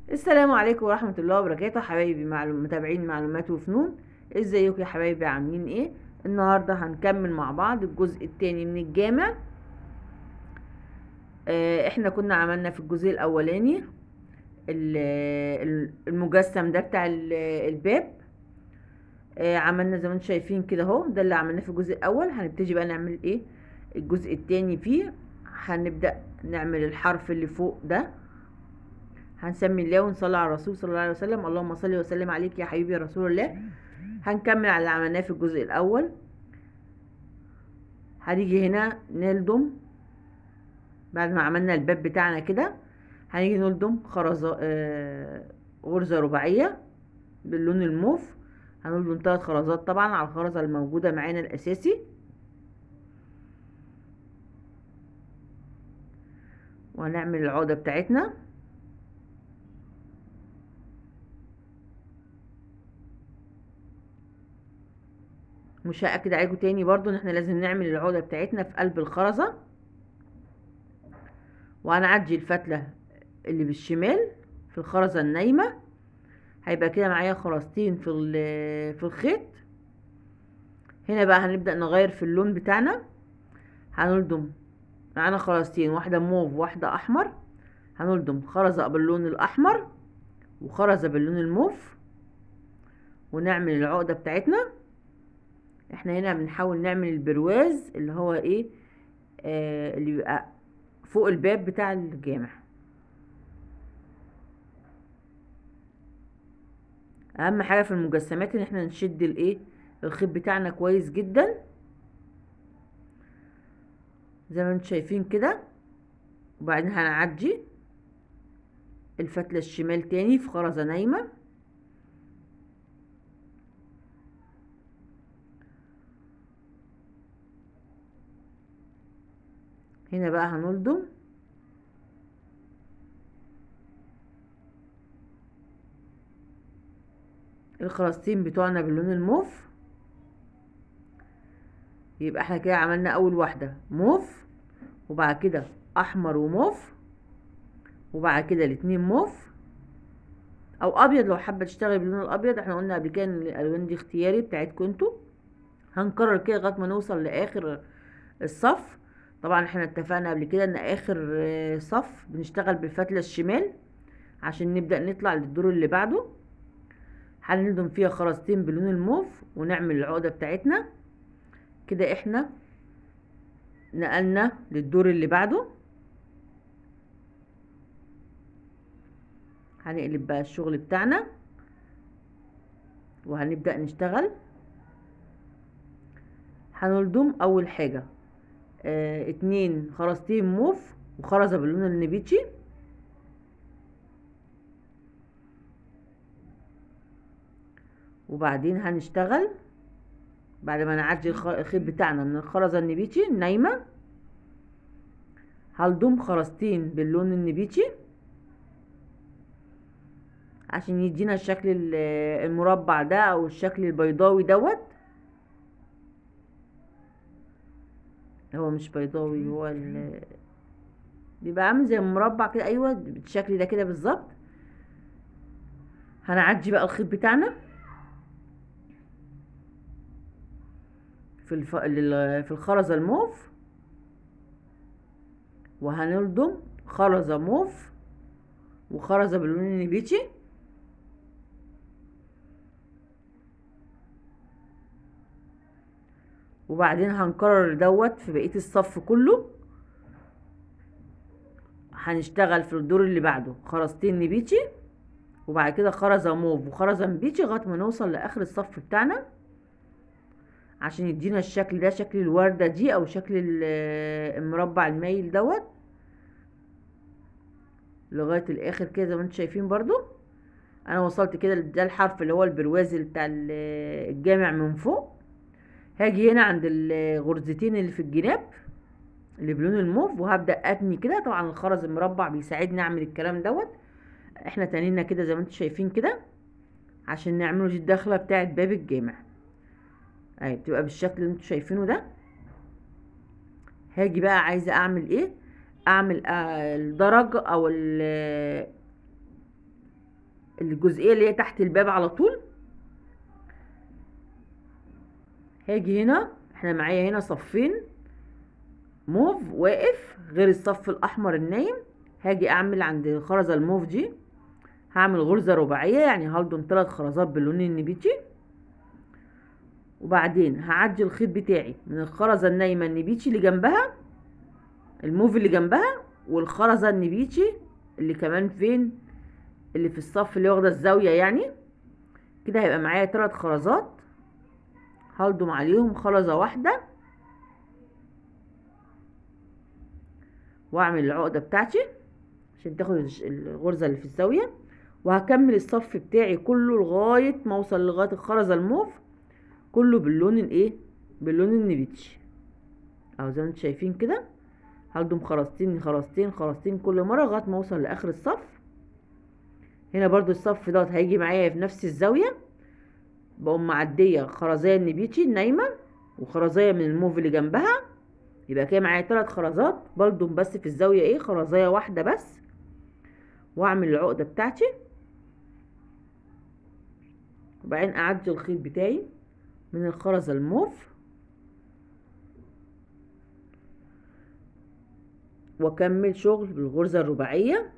السلام عليكم ورحمة الله وبركاته حبايبي معلوم متابعين معلومات وفنون ازيكم يا حبايبي عاملين ايه النهاردة هنكمل مع بعض الجزء التاني من الجامع اه احنا كنا عملنا في الجزء الاولاني ال- ال- المجسم ده بتاع ال- الباب اه عملنا زي ما انتم شايفين كده اهو ده اللي عملناه في الجزء الاول هنبتدي بقى نعمل ايه الجزء التاني فيه هنبدأ نعمل الحرف اللي فوق ده هنسمي الله ونصلي على الرسول صلى الله عليه وسلم اللهم صل وسلم عليك يا حبيبي يا رسول الله هنكمل على اللي عملناه في الجزء الاول هنيجي هنا نلضم بعد ما عملنا الباب بتاعنا كده هنيجي نلضم خرزة آه غرزة رباعية باللون الموف هنلضم ثلاث خرزات طبعا على الخرزة الموجودة معانا الأساسي وهنعمل العقدة بتاعتنا مش هأكد عليكم تاني برضو ان احنا لازم نعمل العقدة بتاعتنا في قلب الخرزة وهنعدي الفتلة اللي بالشمال في الخرزة النايمة هيبقى كده معايا خرزتين في في الخيط هنا بقى هنبدأ نغير في اللون بتاعنا هنلضم معانا خرزتين واحدة موف واحدة أحمر هنلضم خرزة باللون الأحمر وخرزة باللون الموف ونعمل العقدة بتاعتنا احنا هنا بنحاول نعمل البرواز اللي هو ايه آه اللي بيبقى فوق الباب بتاع الجامع اهم حاجه في المجسمات ان احنا نشد الايه الخيط بتاعنا كويس جدا زي ما انتم شايفين كده وبعدين هنعدي الفتله الشمال تاني في خرزه نايمه هنا بقى هنلضم الخراستين بتوعنا باللون الموف يبقى احنا كده عملنا اول واحدة موف وبعد كده احمر وموف وبعد كده الاتنين موف او ابيض لو حابة تشتغل باللون الابيض احنا قلنا قبل كده ان الالوان دي اختياري بتاعتكم انتوا هنكرر كده لغايه ما نوصل لاخر الصف طبعا احنا اتفقنا قبل كده ان اخر صف بنشتغل بالفتله الشمال عشان نبدا نطلع للدور اللي بعده هنلضم فيها خرزتين بلون الموف ونعمل العقده بتاعتنا كده احنا نقلنا للدور اللي بعده هنقلب بقى الشغل بتاعنا وهنبدا نشتغل هنلضم اول حاجه آه اتنين خرزتين موف وخرزة باللون النبيتشي وبعدين هنشتغل بعد ما نعدي الخيط بتاعنا من الخرزة النبيتشي النايمة هلضم خرزتين باللون النبيتشي عشان يدينا الشكل المربع ده او الشكل البيضاوي دوت هو مش بيضاوي هو ال بيبقى عامل زي مربع كده ايوه بالشكل ده كده بالظبط هنعدي بقى الخيط بتاعنا في الف... في الخرزه الموف وهنلضم خرزه موف وخرزه باللون النبيتشي وبعدين هنكرر دوت في بقيه الصف كله هنشتغل في الدور اللي بعده خرزتين نبيتشي وبعد كده خرزه موف وخرزه نبيتشي لغايه ما نوصل لاخر الصف بتاعنا عشان يدينا الشكل ده شكل الورده دي او شكل المربع المايل دوت لغايه الاخر كده زي ما انتم شايفين برضو انا وصلت كده ده الحرف اللي هو البرواز بتاع الجامع من فوق هاجي هنا عند الغرزتين اللي في الجناب اللي بلون الموف وهبدا اتني كده طبعا الخرز المربع بيساعدني اعمل الكلام دوت احنا تانينا كده زي ما انتم شايفين كده عشان نعمله دي الدخله بتاعه باب الجامع اهي بتبقى بالشكل اللي انتم شايفينه ده هاجي بقى عايزه اعمل ايه اعمل آه، الدرج او ال- الجزئيه اللي هي تحت الباب على طول هاجي هنا احنا معايا هنا صفين موف واقف غير الصف الاحمر النايم هاجي اعمل عند الخرزه الموف دي هعمل غرزه رباعيه يعني هلضم ثلاث خرزات باللون النبيتي وبعدين هعدي الخيط بتاعي من الخرزه النايمه النبيتي اللي جنبها الموف اللي جنبها والخرزه النبيتي اللي كمان فين اللي في الصف اللي واخده الزاويه يعني كده هيبقى معايا ثلاث خرزات هلضم عليهم خرزه واحده واعمل العقده بتاعتي عشان تاخد الغرزه اللي في الزاويه وهكمل الصف بتاعي كله لغايه ما اوصل لغايه الخرزه الموف كله باللون الايه باللون النبيتش اهو زي ما انتم شايفين كده هلضم خرزتين خرزتين خرزتين كل مره لغايه ما اوصل لاخر الصف هنا برضو الصف دوت هيجي معايا في نفس الزاويه بقوم معديه خرزيه النبيتشي النايمه وخرزيه من الموف اللي جنبها يبقى كده معايا ثلاث خرزات بلضم بس في الزاويه ايه خرزيه واحده بس واعمل العقده بتاعتي وبعدين اعدي الخيط بتاعي من الخرزه الموف واكمل شغل بالغرزه الرباعيه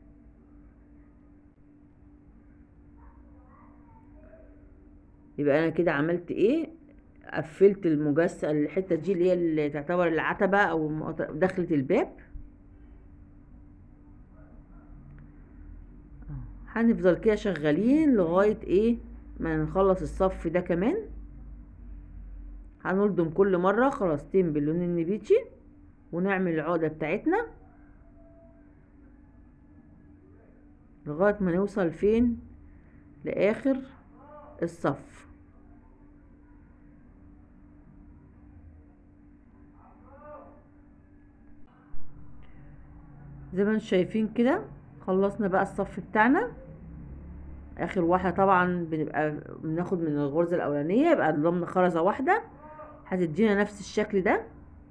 يبقى انا كده عملت ايه قفلت المجسم الحته دي اللي هي اللي تعتبر العتبه او دخلة الباب هنفضل كده شغالين لغايه ايه ما نخلص الصف ده كمان هنلضم كل مره خرزتين باللون النبيتي ونعمل العقده بتاعتنا لغايه ما نوصل فين لاخر الصف زي ما انتم شايفين كده خلصنا بقى الصف بتاعنا اخر واحده طبعا بنبقى بناخد من الغرزه الاولانيه يبقى ضمن خرزه واحده هتدينا نفس الشكل ده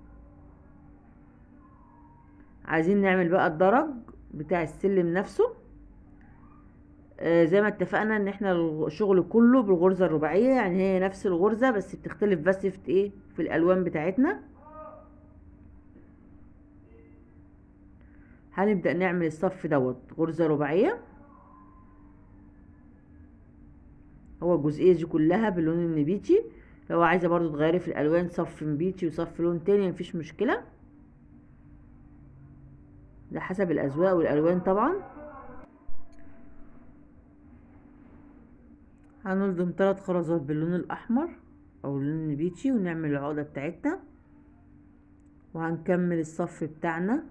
عايزين نعمل بقى الدرج بتاع السلم نفسه آه زي ما اتفقنا ان احنا الشغل كله بالغرزه الرباعيه يعني هي نفس الغرزه بس بتختلف بس في ايه في الالوان بتاعتنا هنبدأ نعمل الصف دوت غرزة رباعية هو الجزئية دي كلها باللون النبيتي لو عايزة برضو تغيري في الألوان صف نبيتي وصف لون تاني مفيش مشكلة ده حسب الأذواق والألوان طبعا هنلضم ثلاث خرزات باللون الأحمر أو اللون النبيتي ونعمل العقدة بتاعتنا وهنكمل الصف بتاعنا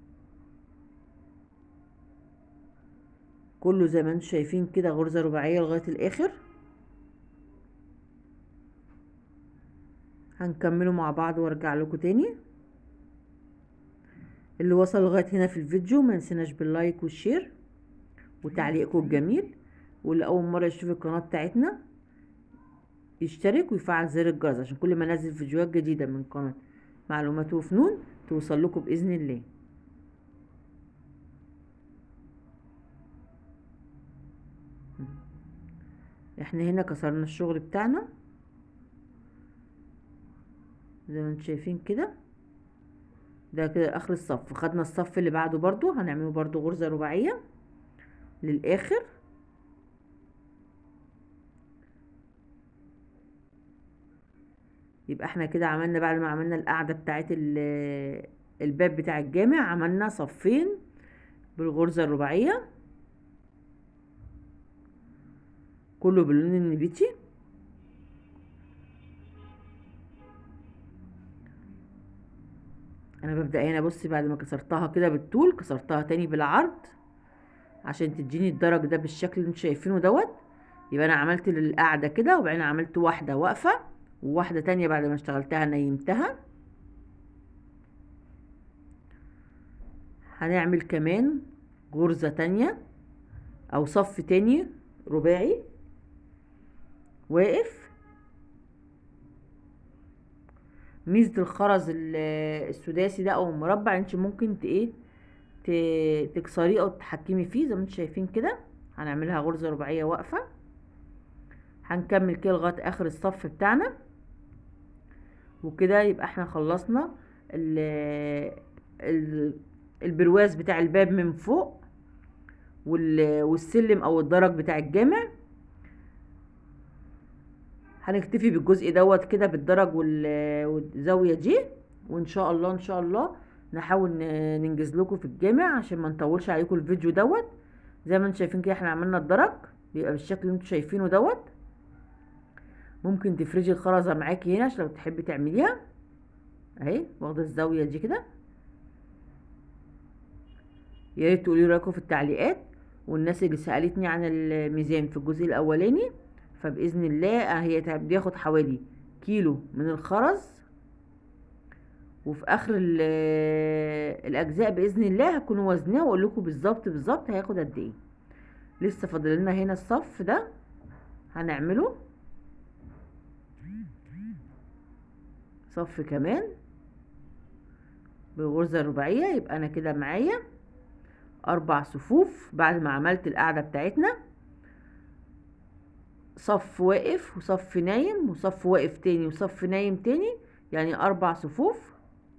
كله زي ما انتم شايفين كده غرزة رباعية لغاية الآخر هنكمله مع بعض وارجع لكم تاني اللي وصل لغاية هنا في الفيديو ما نسيناش باللايك والشير وتعليقكم الجميل واللي أول مرة يشوف القناة بتاعتنا يشترك ويفعل زر الجرس عشان كل ما انزل فيديوهات جديدة من قناة معلومات وفنون توصل لكم بإذن الله احنا هنا كسرنا الشغل بتاعنا زي ما انتم شايفين كده ده كده اخر الصف خدنا الصف اللي بعده برضو هنعمله برضو غرزة رباعية للاخر يبقى احنا كده عملنا بعد ما عملنا القاعدة بتاعت الباب بتاع الجامع عملنا صفين بالغرزة الرباعية كله باللون النبيتي انا ببدأ هنا بصي بعد ما كسرتها كده بالطول كسرتها تاني بالعرض عشان تديني الدرج ده بالشكل اللي انتوا شايفينه دوت يبقى انا عملت القاعده كده وبعدين عملت واحده واقفه وواحده تانية بعد ما اشتغلتها نيمتها هنعمل كمان غرزه تانية او صف تاني رباعي واقف ميزه الخرز السداسي ده او المربع انت ممكن ت ايه تكسريه او تتحكمي فيه زي ما انتم شايفين كده هنعملها غرزة رباعية واقفة هنكمل كده لغاية اخر الصف بتاعنا وكده يبقى احنا خلصنا ال ال البرواز بتاع الباب من فوق والسلم او الدرج بتاع الجامع هنكتفي بالجزء دوت كده بالدرج والزاوية دي وان شاء الله ان شاء الله نحاول ننجز لكم في الجامع عشان ما نطولش عليكم الفيديو دوت زي ما انتم شايفين كده احنا عملنا الدرج بيبقى بالشكل اللي انتم شايفينه دوت ممكن تفرجي الخرزة معاكي هنا عشان لو تحبي تعمليها اهي واخده الزاويه دي كده يا ريت تقولي رايكم في التعليقات والناس اللي سالتني عن الميزان في الجزء الاولاني فباذن الله هي بياخد حوالي كيلو من الخرز وفي اخر الاجزاء باذن الله هكون وزناه واقول لكم بالظبط بالظبط هياخد قد ايه لسه فاضل لنا هنا الصف ده هنعمله صف كمان بالغرزة الرباعية يبقى انا كده معايا اربع صفوف بعد ما عملت القاعدة بتاعتنا صف واقف وصف نايم وصف واقف تاني وصف نايم تاني يعني اربع صفوف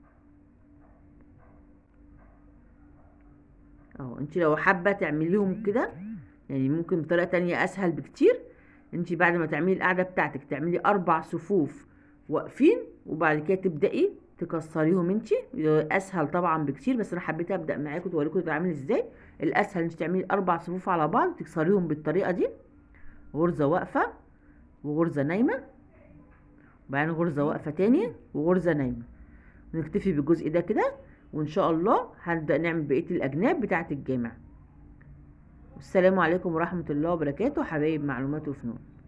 اهو انت لو حابة تعمليهم كده يعني ممكن بطريقة تانية اسهل بكتير انت بعد ما تعملي القاعدة بتاعتك تعملي اربع صفوف واقفين وبعد كده تبدأي تكسريهم انت اسهل طبعا بكتير بس انا حبيت ابدا معاكم توريكم تعمل ازاي الاسهل انت تعملي اربع صفوف على بعض تكسريهم بالطريقه دي غرزه واقفه وغرزه نايمه وبعدين غرزه واقفه تاني وغرزه نايمه نكتفي بالجزء ده كده وان شاء الله هنبدا نعمل بقيه الاجناب بتاعه الجامع والسلام عليكم ورحمه الله وبركاته حبايب معلومات وفنون